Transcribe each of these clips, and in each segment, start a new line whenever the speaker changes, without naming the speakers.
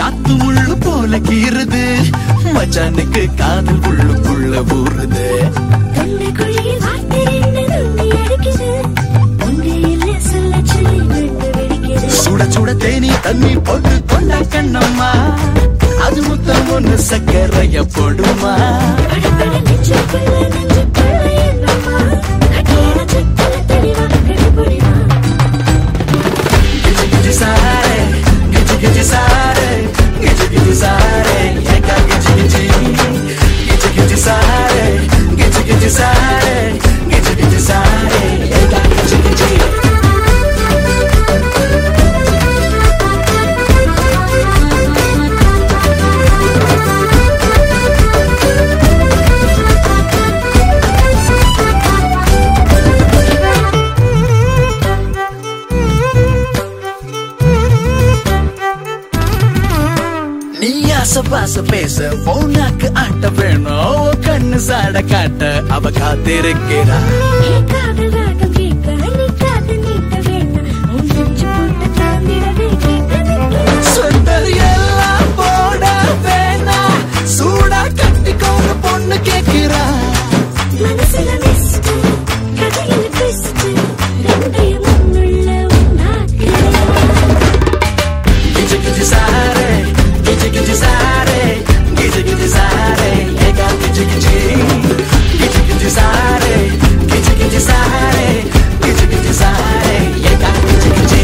காத்து முள்ளு போல கீறுது மச்சானுக்கு காதல் உள்ளுக்குள்ள ஊறுது
தொண்டை குழியில் வார்த்தை ரெண்டு துள்ளி அடிக்குது ஒன்று இல்லை சொல்ல சொல்லி விட்டு வெடிக்குது
சுட சுட தேனி தண்ணி போட்டு கொண்ட கண்ணம்மா அது முத்தம் ஒண்ணு சக்கரைய போடுமா
படபட நெஞ்சுக்குள்ள நெஞ்சுக்குள்ள என்னம்மா கட்டியான சிக்கல தெளிவா கண்டுபிடிமா
கிச்சு கிச்சு சாரே கிச்சு கிச்சு சாரே கிச்சு கிச்சு சாரே ஏக்கா கிச்சு கிச்சு கிச்சு கிச்சு சாரே கிச்சு கிச்சு சாரே கிச்சு கிச்சு சாரே ஏக்கா கிச்சு கிச்சு நீ ஆசை பாச பேச போனாக்கு ஆட்ட வேணும் கண்ணு சாட காட்ட அவ காத்திருக்கிறா
ஏ காதல் ராகம் கேட்க நீ காது நீட்ட வேண்டாம் உன் நெஞ்சு போட்டு தாண்டிடவே கேட்டது
சொந்தர் எல்லாம் போட வேணா சூடா கட்டிக்கோங்க பொண்ணு கேட்கிறா
மனசுல மிஸ்ட் கதையில ட்விஸ்ட் ரெண்டையும் ஒன்றுள்ள ஒன்றாக்கிறேன்
கிச்சு கிச்சு சாரே கிச்சு கிச்சு சாரே கிச்சு கிச்சு சாரே ஏகா கிச்சு கிச்சு கிச்சு கிச்சு சாரே கிச்சு கிச்சு சாரே கிச்சு கிச்சு சாரே ஏகா கிச்சு கிச்சு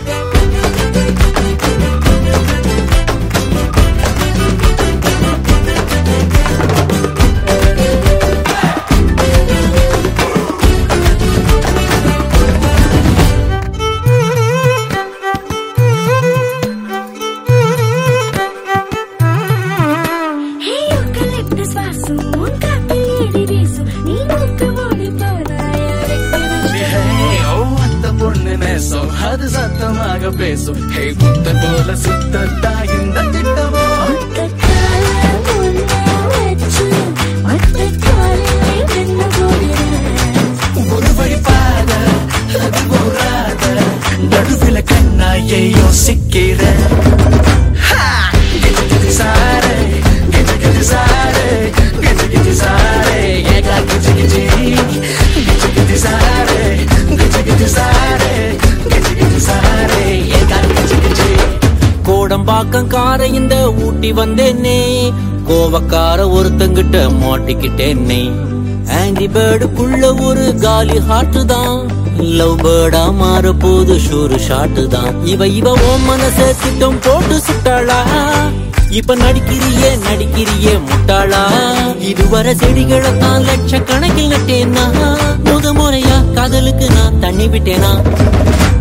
ஹே யூக்கலிப்டஸ் வாசம் உன் காத்தில் ஏறி வீசும் நீ மூக்கு மூடி போனாய்
Hey, oh, அந்த பொண்ணு நேசம் அது சத்தமாக பேசும் ஹே புத்தன் போல சுத்தத்தா இந்த திட்டமோ
ஒத்தக்கால முன்ன வச்சு ஒத்தக்காலே வெண்ண போகிறேன்
ஒரு வழி பாத அது போராத நடுவில கண்ணாயை யோசிக்கிற Ha! கிச்சு கிச்சு சாரே கிச்சு கிச்சு சாரே கிச்சு கிச்சு சாரே ஏகா கிச்சு கிச்சு கிச்சு கிச்சு சாரே கிச்சு கிச்சு சாரே கிச்சு கிச்சு சாரே ஏகா கிச்சு கிச்சு
கோடம்பாக்கம் கார இந்த ஊட்டி வந்தேனே கோவக்கார ஒருத்தங்கிட்ட மாட்டிக்கிட்டேனே ஆங்கி பேர்டுக்குள்ள ஒரு காலி ஹாட்டு தான் லவ் பேர்டா மாற போது ஷூரு ஷாட்டு தான் இவ இவ ஓ மனச திட்டம் போட்டு சுட்டாளா இப்ப நடிக்கிறியே நடிக்கிறியே முட்டாளா இதுவரை செடிகளை தான் லட்சக்கணக்கில் நட்டேனா முத முறையா காதலுக்கு நான் தண்ணி விட்டேனா